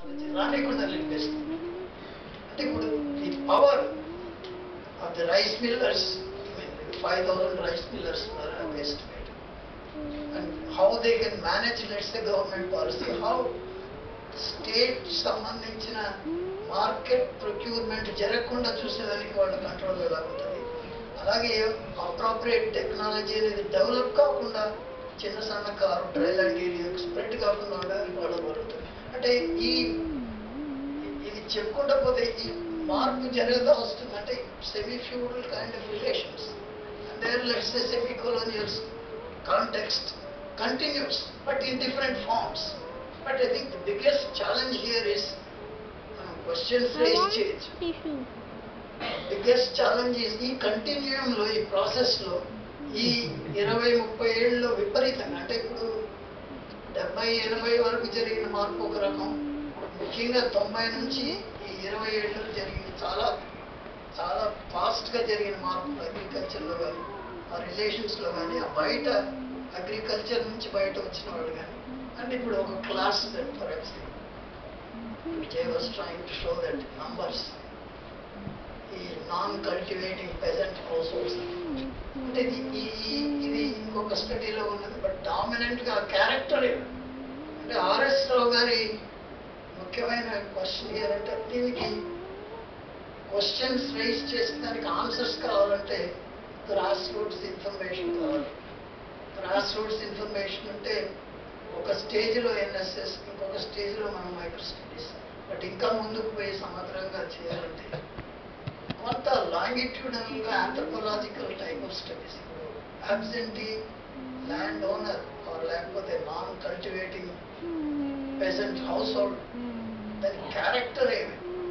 technology రానికుండా నిలిపేస్తుంది అంటే ఇప్పుడు the power of the rice millers five thousand rice millers estimate and how they can manage let's the government policy how state సంబంధించిన market procurement జరగకుండా చూసేదానికి వాళ్ళ control ఎలా ఉంటుంది అలాగే అప్రాప్రియేట్ టెక్నాలజీ అనేది డెవలప్ కాకుండా చిన్న సన్నకారు ట్రైల్ ఏరియా స్ప్రెడ్ కాకుండా ఉండడానికి వాళ్ళ పడుతుంది అంటే ఈ ఇది చెప్పుకుంటా పోతే ఈ మార్పు జరుగుతూ వస్తుంది అంటే semi feudal kind of relations and there let's semi colonial context continues but in different forms but i think the biggest challenge here is uh, questions raised change tissue biggest challenge ఈ కంటిన్యూయంలో ఈ ప్రాసెస్లో ఈ ఇరవై ముప్పై ఏళ్ళలో విపరీతంగా అంటే ఇప్పుడు డెబ్బై ఎనభై వరకు జరిగిన మార్పు ఒక రకం ముఖ్యంగా తొంభై నుంచి ఈ ఇరవై ఏళ్ళలో జరిగిన చాలా చాలా ఫాస్ట్గా జరిగిన మార్పులు అగ్రికల్చర్లో కానీ ఆ రిలేషన్స్లో కానీ ఆ బయట అగ్రికల్చర్ నుంచి బయట వచ్చిన వాళ్ళు కానీ అంటే ఇప్పుడు ఒక class that for Vijay was trying to show that numbers ఈ non cultivating peasant households అంటే ఇది ఈ- ఇది ఇంకొక స్టడీలో ఉన్నది బట్ డామినెంట్ గా క్యారెక్టర్ అంటే ఆర్ఎస్ రావు గారి ముఖ్యమైన క్వశ్చన్ ఏంటంటే దీనికి క్వశ్చన్స్ రైజ్ చేసిన దానికి ఆన్సర్స్ కావాలంటే గ్రాస్ రూట్స్ ఇన్ఫర్మేషన్ కావాలి గ్రాస్ రూట్స్ ఇన్ఫర్మేషన్ అంటే ఒక స్టేజ్లో ఎన్ఎస్ఎస్ ఇంకొక స్టేజ్లో మనం మైక్రో స్టడీస్ బట్ ఇంకా ముందుకు పోయి సమగ్రంగా చేయాలంటే కొంత లాంగిట్యూడనల్ గా anthropological type of studies absentee land owner లేకపోతే non cultivating peasant household దాని క్యారెక్టర్ ఏమి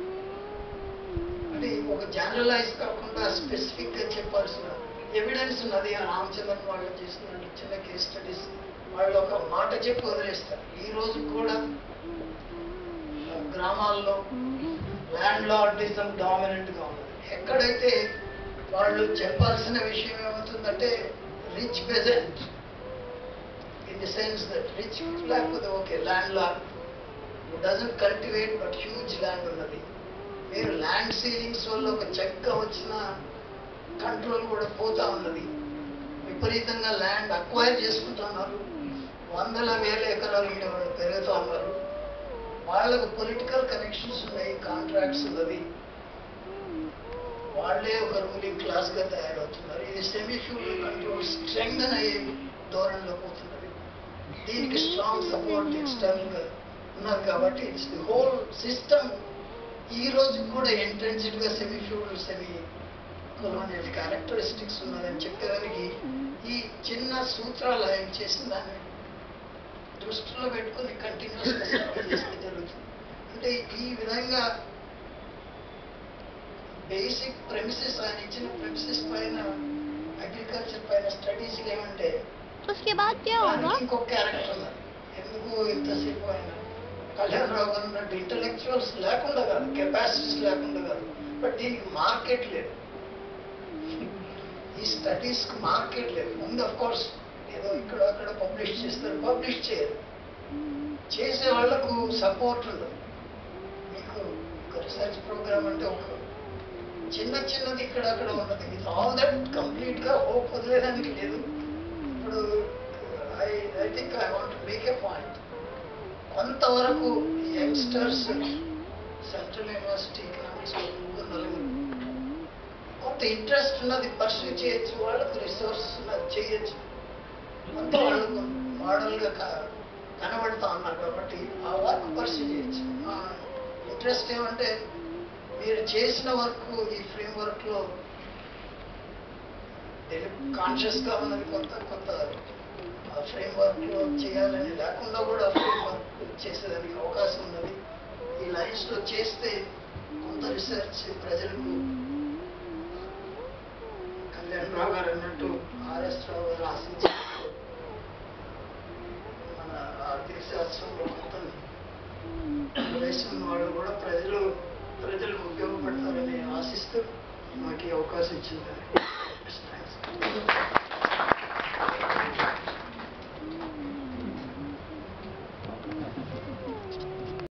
అంటే ఒక జనరలైజ్ కాకుండా స్పెసిఫిక్ గా చెప్పాల్సిన ఎవిడెన్స్ ఉన్నది ఆ రామచంద్రన్ వాళ్ళు చేసిన చిన్న కేస్ స్టడీస్ వాళ్ళు ఒక మాట చెప్పి వదిలేస్తారు ఈ రోజు కూడా ఆ, గ్రామాల్లో ల్యాండ్ లార్డిజం డామినెంట్ గా ఉన్నది ఎక్కడైతే వాళ్ళు చెప్పాల్సిన విషయం ఏమవుతుందంటే rich peasant in the sense that rich లేకపోతే okay landlord doesn't cultivate but huge land ఉన్నది మీరు ల్యాండ్ సీలింగ్స్ వల్ల ఒక చెక్క వచ్చిన కంట్రోల్ కూడా పోతా ఉన్నది విపరీతంగా ల్యాండ్ అక్వైర్ చేసుకుంటున్నారు వందల వేల ఎకరాలు ఉండే వాళ్ళు పెరుగుతూ ఉన్నారు వాళ్ళకు పొలిటికల్ కనెక్షన్స్ ఉన్నాయి కాంట్రాక్ట్స్ ఉన్నది వాళ్ళే ఒక రూలింగ్ క్లాస్ గా తయారవుతున్నారు ఇది సెమీ ఫ్యూల్ కంట్రోల్ స్ట్రెంగ్ అయ్యే ధోరణిలో పోతున్నది దీనికి స్ట్రాంగ్ సపోర్ట్ ఎక్స్టర్నల్ గా ఉన్నారు కాబట్టి ఇట్స్ ది హోల్ సిస్టమ్ ఈ రోజు కూడా ఎంట్రెన్స్డ్ గా semi feudal semi colonial characteristics ఉన్నదని చెప్పేదానికి ఈ చిన్న సూత్రాలు ఆయన చేసిన దాన్ని దృష్టిలో పెట్టుకొని కంటిన్యూస్ గా సర్వే చేస్తే జరుగుతుంది అంటే ఈ విధంగా బేసిక్ ప్రెమిసెస్ ఆయన ఇచ్చిన ప్రెమిసెస్ పైన అగ్రికల్చర్ పైన స్టడీస్ ఏమంటే उसके बाद क्या होगा దానికి ఇంకొక క్యారెక్టర్ ఉన్నది ఎందుకు ఇంతసేపు ఆయన కళ్యాణ్ రావు గారు ఉన్నట్టు ఇంటలెక్చువల్స్ లేకుండా కాదు కెపాసిటీస్ లేకుండా కాదు బట్ దీనికి మార్కెట్ లేదు ఈ స్టడీస్ కి మార్కెట్ లేదు ముందు అఫ్ కోర్స్ ఏదో ఇక్కడ అక్కడ పబ్లిష్ చేస్తారు పబ్లిష్ చేయరు చేసే వాళ్ళకు సపోర్ట్ ఉండదు మీకు ఒక రీసెర్చ్ ప్రోగ్రామ్ అంటే ఒక చిన్న చిన్నది ఇక్కడ అక్కడ ఉన్నది విత్ ఆల్ దట్ కంప్లీట్ గా హోప్ వదిలేదానికి లేదు ఇప్పుడు I I think I want make a point కొంతవరకు యంగ్స్టర్స్ సెంట్రల్ యూనివర్సిటీ ఎకనామిక్స్ ముగ్గురు నలుగురు కొంత ఇంట్రెస్ట్ ఉన్నది పర్సూ చేయొచ్చు వాళ్ళకు రిసోర్సెస్ ఉన్నది చేయొచ్చు కొంత వాళ్ళకు మోడల్గా కనబడుతూ ఉన్నారు కాబట్టి ఆ వర్క్ పర్సూ చేయొచ్చు ఇంట్రెస్ట్ ఏమంటే మీరు చేసిన వర్క్ ఈ ఫ్రేమ్ వర్క్లో కాన్షియస్గా ఉన్నది కొంత కొంత ఫ్రేమ్ వర్క్లో చేయాలని లేకుండా కూడా ఫ్రేమ్ వర్క్ చేసేదానికి అవకాశం ఉన్నది ఈ లైన్స్లో చేస్తే కొంత రీసెర్చ్ ప్రజలకు కళ్యాణ్ రావు గారు అన్నట్టు ఆర్ఎస్ రావు గారు ఆశించినట్టు మన ఆర్థిక శాస్త్రంలో కొంత వయసు ఉన్న వాళ్ళు కూడా ప్రజలు ప్రజలకు ఉపయోగపడతారని ఆశిస్తూ మాకు ఈ అవకాశం ఇచ్చింది థ్యాంక్స్